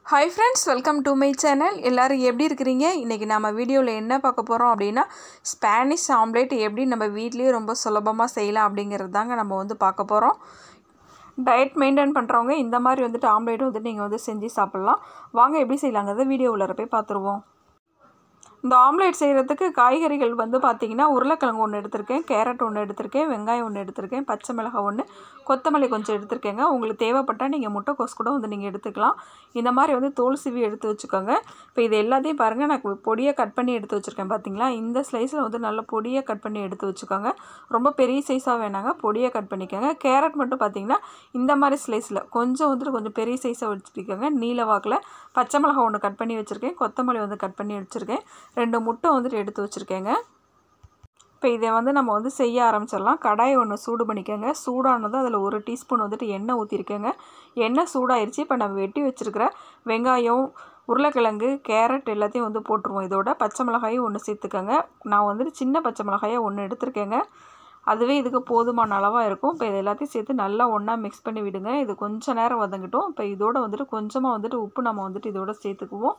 hi friends welcome to my channel எல்லோரும் எப்படி இருக்கிறீங்க இன்றைக்கி நம்ம வீடியோவில் என்ன பார்க்க போகிறோம் அப்படின்னா ஸ்பானிஷ் ஆம்லேட் எப்படி நம்ம வீட்லேயே ரொம்ப சுலபமாக செய்யலாம் அப்படிங்கிறது தாங்க நம்ம வந்து பார்க்க போகிறோம் டயட் மெயின்டைன் பண்ணுறவங்க இந்த மாதிரி வந்துட்டு ஆம்லேட் வந்துட்டு நீங்கள் வந்து செஞ்சு சாப்பிட்லாம் வாங்க எப்படி செய்யலாங்கிறத வீடியோவில் போய் பார்த்துருவோம் இந்த ஆம்லேட் செய்கிறதுக்கு காய்கறிகள் வந்து பார்த்திங்கன்னா உருளைக்கிழங்கு ஒன்று எடுத்திருக்கேன் கேரட் ஒன்று எடுத்திருக்கேன் வெங்காயம் ஒன்று எடுத்திருக்கேன் பச்சை மிளகாய் ஒன்று கொத்தமல்லி கொஞ்சம் எடுத்திருக்கேங்க உங்களுக்கு தேவைப்பட்டால் நீங்கள் முட்டைக்கோஸ் கூட வந்து நீங்கள் எடுத்துக்கலாம் இந்த மாதிரி வந்து தோல் சீவி எடுத்து வச்சுக்கோங்க இப்போ இது எல்லாத்தையும் பாருங்கள் நான் பொடியை கட் பண்ணி எடுத்து வச்சுருக்கேன் பார்த்தீங்களா இந்த ஸ்லைஸில் வந்து நல்ல பொடியை கட் பண்ணி எடுத்து வச்சுக்கோங்க ரொம்ப பெரிய சைஸாக வேணாங்க பொடியை கட் பண்ணிக்கோங்க கேரட் மட்டும் பார்த்திங்கன்னா இந்த மாதிரி ஸ்லைஸில் கொஞ்சம் வந்துட்டு கொஞ்சம் பெரிய சைஸாக வச்சுருக்கோங்க நீல வாக்கில் பச்சை மிளகாய் ஒன்று கட் பண்ணி வச்சுருக்கேன் கொத்தமல்லி வந்து கட் பண்ணி வச்சுருக்கேன் ரெண்டு முட்டை வந்துட்டு எடுத்து வச்சுருக்கேங்க இப்போ இதை வந்து நம்ம வந்து செய்ய ஆரம்பிச்சிடலாம் கடாயை ஒன்று சூடு பண்ணிக்கோங்க சூடானதும் அதில் ஒரு டீஸ்பூன் வந்துட்டு எண்ணெய் ஊற்றிருக்கேங்க எண்ணெய் சூடாயிருச்சு இப்போ நம்ம வெட்டி வச்சுருக்கிற வெங்காயம் உருளைக்கிழங்கு கேரட் எல்லாத்தையும் வந்து போட்டுருவோம் இதோட பச்சை மிளகாயும் ஒன்று சேர்த்துக்கோங்க நான் வந்துட்டு சின்ன பச்சை மிளகாயை ஒன்று எடுத்திருக்கேங்க அதுவே இதுக்கு போதுமான அளவாக இருக்கும் இப்போ இது எல்லாத்தையும் சேர்த்து நல்லா ஒன்றா மிக்ஸ் பண்ணி விடுங்க இது கொஞ்சம் நேரம் வதங்கட்டும் இப்போ இதோட வந்துட்டு கொஞ்சமாக வந்துட்டு உப்பு நம்ம வந்துட்டு இதோட சேர்த்துக்குவோம்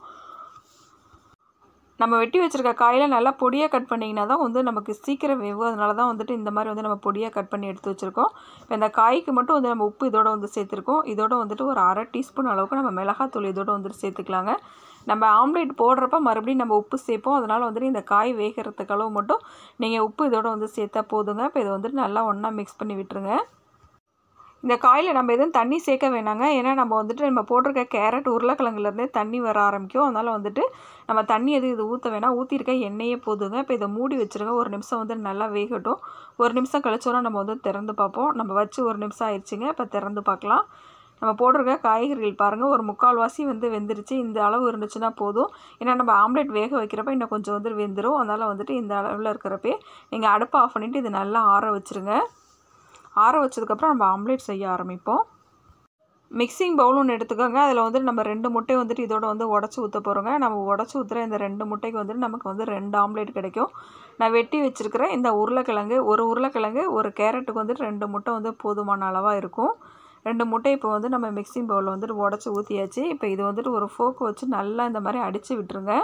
நம்ம வெட்டி வச்சுருக்க காயில் நல்லா பொடியாக கட் பண்ணிங்கன்னா தான் வந்து நமக்கு சீக்கிரம் வேகும் அதனால தான் வந்துட்டு இந்த மாதிரி வந்து நம்ம பொடியாக கட் பண்ணி எடுத்து வச்சுருக்கோம் இப்போ இந்த காய்க்கு மட்டும் வந்து நம்ம உப்பு இதோட வந்து சேர்த்துருக்கோம் இதோட வந்துட்டு ஒரு அரை டீஸ்பூன் அளவுக்கு நம்ம மிளகாத்தூள் இதோட வந்துட்டு சேர்த்துக்கலாங்க நம்ம ஆம்லேட் போடுறப்ப மறுபடியும் நம்ம உப்பு சேர்ப்போம் அதனால் வந்துட்டு இந்த காய் வேகிறதுக்கு அளவு மட்டும் நீங்கள் உப்பு இதோட வந்து சேர்த்தா போதுங்க இப்போ இதை வந்துட்டு நல்லா ஒன்றா மிக்ஸ் பண்ணி விட்டுருங்க இந்த காயில் நம்ம எதுவும் தண்ணி சேர்க்க வேணாங்க ஏன்னா நம்ம வந்துட்டு நம்ம போட்டிருக்க கேரட் உருளைக்கிழங்குலேருந்தே தண்ணி வர ஆரம்பிக்கும் அதனால் வந்துட்டு நம்ம தண்ணி எதுவும் இது ஊற்ற வேணாம் ஊற்றிருக்க எண்ணெயே போதுங்க இப்போ இதை மூடி வச்சுருங்க ஒரு நிமிஷம் வந்து நல்லா வேகட்டும் ஒரு நிமிஷம் கழிச்சோன்னா நம்ம வந்து திறந்து பார்ப்போம் நம்ம வச்சு ஒரு நிமிஷம் ஆயிடுச்சுங்க இப்போ திறந்து பார்க்கலாம் நம்ம போட்டிருக்க காய்கறிகள் பாருங்கள் ஒரு முக்கால்வாசி வந்து வெந்துருச்சு இந்த அளவு இருந்துச்சுன்னா போதும் ஏன்னா நம்ம ஆம்லேட் வேக வைக்கிறப்ப இன்னும் கொஞ்சம் வந்து வெந்துடும் அதனால் வந்துட்டு இந்த அளவில் இருக்கிறப்பே நீங்கள் அடுப்பை ஆஃப் பண்ணிவிட்டு இது நல்லா ஆற வச்சுருங்க ஆற வச்சதுக்கப்புறம் நம்ம ஆம்லேட் செய்ய ஆரம்பிப்போம் மிக்சிங் பவுல் ஒன்று எடுத்துக்கோங்க அதில் வந்துட்டு நம்ம ரெண்டு முட்டை வந்துட்டு இதோட வந்து உடச்சி ஊற்ற போகிறோங்க நம்ம உடச்சி ஊற்றுற இந்த ரெண்டு முட்டைக்கு வந்துட்டு நமக்கு வந்து ரெண்டு ஆம்லேட் கிடைக்கும் நான் வெட்டி வச்சுருக்கிற இந்த உருளைக்கிழங்கு ஒரு உருளைக்கிழங்கு ஒரு கேரட்டுக்கு வந்துட்டு ரெண்டு முட்டை வந்து போதுமான அளவாக இருக்கும் ரெண்டு முட்டை இப்போ வந்து நம்ம மிக்சிங் பவுலில் வந்துட்டு உடச்சி ஊற்றியாச்சு இப்போ இது வந்துட்டு ஒரு ஃபோக்கு வச்சு நல்லா இந்த மாதிரி அடித்து விட்டுருங்க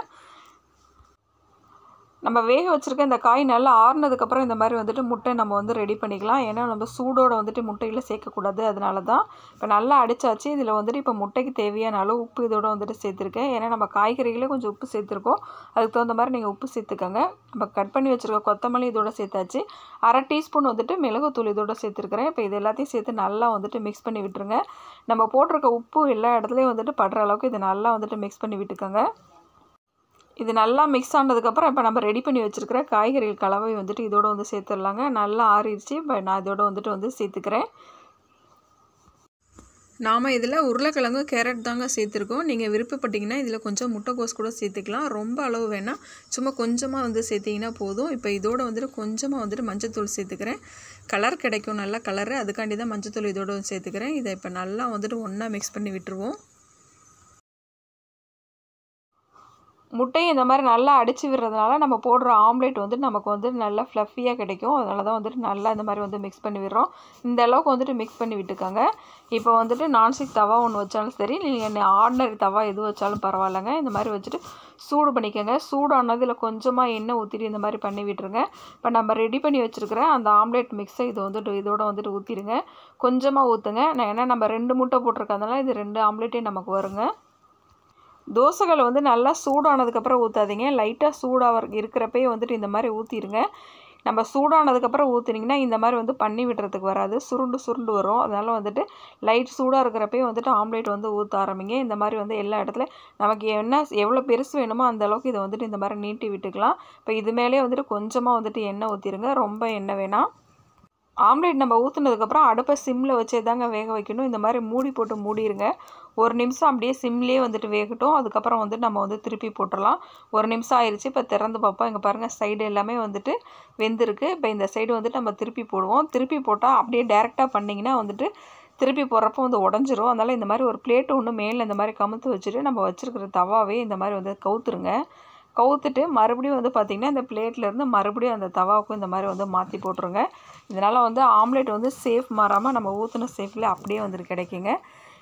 நம்ம வேக வச்சுருக்க இந்த காய் நல்லா ஆறுனதுக்கப்புறம் இந்த மாதிரி வந்துட்டு முட்டை நம்ம வந்து ரெடி பண்ணிக்கலாம் ஏன்னா நம்ம சூடோடு வந்துட்டு முட்டையில் சேர்க்கக்கூடாது அதனால தான் இப்போ நல்லா அடித்தாச்சு இதில் வந்துட்டு இப்போ முட்டைக்கு தேவையான அளவு உப்பு இதோட வந்துட்டு சேர்த்துருக்கேன் ஏன்னா நம்ம காய்கறிகளே கொஞ்சம் உப்பு சேர்த்துருக்கோம் அதுக்கு தகுந்த மாதிரி நீங்கள் உப்பு சேர்த்துக்கோங்க நம்ம கட் பண்ணி வச்சுருக்க கொத்தமல்லி இதோட சேர்த்தாச்சு அரை டீஸ்பூன் வந்துட்டு மிளகுத்தூள் இதோட சேர்த்துருக்கிறேன் இப்போ இது எல்லாத்தையும் சேர்த்து நல்லா வந்துட்டு மிக்ஸ் பண்ணி விட்டுருங்க நம்ம போட்டிருக்க உப்பு எல்லா இடத்துலையும் வந்துட்டு படுற அளவுக்கு இது நல்லா வந்துட்டு மிக்ஸ் பண்ணி விட்டுக்கோங்க இது நல்லா மிக்ஸ் ஆனதுக்கப்புறம் இப்போ நம்ம ரெடி பண்ணி வச்சுருக்கிற காய்கறிகள் கலவை வந்துட்டு இதோட வந்து சேர்த்துடலாங்க நல்லா ஆறிடுச்சு இப்போ நான் இதோட வந்துட்டு வந்து சேர்த்துக்கிறேன் நாம் இதில் உருளைக்கிழங்கு கேரட் தாங்க சேர்த்துருக்கோம் நீங்கள் விருப்பப்பட்டிங்கன்னா இதில் கொஞ்சம் முட்டைக்கோஸ் கூட சேர்த்துக்கலாம் ரொம்ப அளவு வேணால் சும்மா கொஞ்சமாக வந்து சேர்த்திங்கன்னா போதும் இப்போ இதோட வந்துட்டு கொஞ்சமாக வந்துட்டு மஞ்சத்தூள் சேர்த்துக்கிறேன் கலர் கிடைக்கும் நல்லா கலரு அதுக்காண்டி தான் மஞ்சத்தூள் இதோட வந்து சேர்த்துக்கிறேன் இதை இப்போ நல்லா வந்துட்டு ஒன்றா மிக்ஸ் பண்ணி விட்டுருவோம் முட்டையை இந்த மாதிரி நல்லா அடித்து விடுறதுனால நம்ம போடுற ஆம்லேட் வந்து நமக்கு வந்து நல்லா ஃப்ளஃபியாக கிடைக்கும் அதனால தான் வந்துட்டு நல்லா இந்த மாதிரி வந்து மிக்ஸ் பண்ணி விடுறோம் இந்த அளவுக்கு வந்துட்டு மிக்ஸ் பண்ணி விட்டுக்கோங்க இப்போ வந்துட்டு நான்ஸ்டிக் தவா ஒன்று வச்சாலும் சரி நீங்கள் ஆர்டினரி தவா எது வச்சாலும் பரவாயில்லைங்க இந்த மாதிரி வச்சுட்டு சூடு பண்ணிக்கோங்க சூடானதில் கொஞ்சமாக எண்ணெய் ஊற்றிட்டு இந்த மாதிரி பண்ணி விட்டுருங்க இப்போ நம்ம ரெடி பண்ணி வச்சுருக்கிற அந்த ஆம்லேட் மிக்ஸை இது வந்துட்டு இதோட வந்துட்டு ஊற்றிடுங்க கொஞ்சமாக ஊற்றுங்க நான் ஏன்னா நம்ம ரெண்டு முட்டை போட்டிருக்கறதுனால இது ரெண்டு ஆம்லேட்டே நமக்கு வருங்க தோசைகளை வந்து நல்லா சூடானதுக்கப்புறம் ஊற்றாதீங்க லைட்டாக சூடாக இருக்கிறப்பே வந்துட்டு இந்த மாதிரி ஊற்றிடுங்க நம்ம சூடானதுக்கப்புறம் ஊற்றுனீங்கன்னா இந்த மாதிரி வந்து பண்ணி விடுறதுக்கு வராது சுருண்டு சுருண்டு வரும் அதனால் வந்துட்டு லைட் சூடாக இருக்கிறப்பே வந்துட்டு ஆம்லேட் வந்து ஊற்ற ஆரம்பிங்க இந்த மாதிரி வந்து எல்லா இடத்துல நமக்கு என்ன எவ்வளோ பெருசு வேணுமோ அந்த அளவுக்கு இதை வந்துட்டு இந்த மாதிரி நீட்டி விட்டுக்கலாம் இப்போ இது மேலே வந்துட்டு கொஞ்சமாக வந்துட்டு எண்ணெய் ஊற்றிடுங்க ரொம்ப எண்ணெய் வேணாம் ஆம்லேட் நம்ம ஊற்றுனதுக்கப்புறம் அடுப்பை சிம்மில் வச்சே தாங்க வேக வைக்கணும் இந்த மாதிரி மூடி போட்டு மூடிடுங்க ஒரு நிமிஷம் அப்படியே சிம்லேயே வந்துட்டு வேகட்டும் அதுக்கப்புறம் வந்து நம்ம வந்து திருப்பி போட்டுடலாம் ஒரு நிமிஷம் ஆயிடுச்சு இப்போ திறந்து பார்ப்போம் இங்கே பாருங்கள் சைடு எல்லாமே வந்துட்டு வெந்திருக்கு இப்போ இந்த சைடு வந்துட்டு நம்ம திருப்பி போடுவோம் திருப்பி போட்டால் அப்படியே டேரெக்டாக பண்ணிங்கன்னா வந்துட்டு திருப்பி போடுறப்போ வந்து உடஞ்சிரும் அதனால் இந்த மாதிரி ஒரு பிளேட்டு ஒன்று மேலே இந்த மாதிரி கமுத்து வச்சுட்டு நம்ம வச்சுருக்கிற தவாவே இந்த மாதிரி வந்து கவுத்துருங்க கவுத்துட்டு மறுபடியும் வந்து பார்த்திங்கன்னா இந்த பிளேட்லேருந்து மறுபடியும் அந்த தவாவுக்கும் இந்த மாதிரி வந்து மாற்றி போட்டுருங்க இதனால் வந்து ஆம்லேட் வந்து சேஃப் மாறாமல் நம்ம ஊற்றின சேஃபில் அப்படியே வந்துட்டு கிடைக்குங்க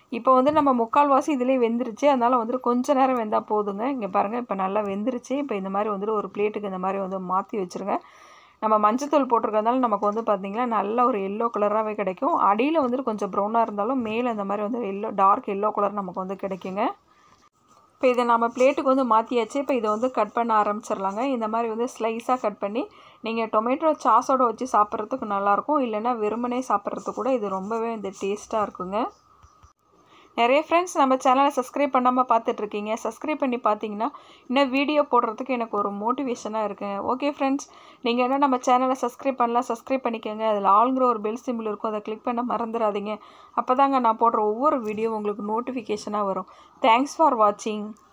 இப்போ வந்து நம்ம முக்கால்வாசி இதிலே வெந்துருச்சு அதனால் வந்துட்டு கொஞ்ச நேரம் வெந்தால் போதுங்க இங்கே பாருங்கள் இப்போ நல்லா வெந்துருச்சு இப்போ இந்த மாதிரி வந்துட்டு ஒரு பிளேட்டுக்கு இந்த மாதிரி வந்து மாற்றி வச்சுருங்க நம்ம மஞ்சத்தூள் போட்டிருக்கறதால நமக்கு வந்து பார்த்திங்கன்னா நல்ல ஒரு எல்லோ கலராகவே கிடைக்கும் அடியில் வந்துட்டு கொஞ்சம் ப்ரௌனாக இருந்தாலும் மேலே இந்த மாதிரி வந்து எல்லோ டார்க் எல்லோ கலர் நமக்கு வந்து கிடைக்குங்க இப்போ இதை நம்ம பிளேட்டுக்கு வந்து மாற்றியாச்சு இப்போ இதை வந்து கட் பண்ண ஆரம்பிச்சிடலாங்க இந்த மாதிரி வந்து ஸ்லைஸாக கட் பண்ணி நீங்கள் டொமேட்டோ சாஸோடு வச்சு சாப்பிட்றதுக்கு நல்லாயிருக்கும் இல்லைன்னா வெறுமனே சாப்பிட்றதுக்கு கூட இது ரொம்பவே இந்த டேஸ்ட்டாக இருக்குங்க நிறைய ஃப்ரெண்ட்ஸ் நம்ம சேனலை சப்ஸ்கிரைப் பண்ணாமல் பார்த்துட்ருக்கீங்க சப்ஸ்கிரைப் பண்ணி பார்த்தீங்கன்னா இன்னும் வீடியோ போடுறதுக்கு எனக்கு ஒரு மோட்டிவேஷனாக இருக்குங்க ஓகே ஃப்ரெண்ட்ஸ் நீங்கள் என்ன நம்ம சேனலை சப்ஸ்கிரைப் பண்ணலாம் சப்ஸ்கிரைப் பண்ணிக்கோங்க அதில் ஆளுங்கிற ஒரு பெல் சிம்பிள் இருக்கும் அதை கிளிக் பண்ண மறந்துடாதீங்க அப்போ தாங்க நான் போடுற ஒவ்வொரு வீடியோ உங்களுக்கு நோட்டிஃபிகேஷனாக வரும் தேங்க்ஸ் ஃபார் வாட்சிங்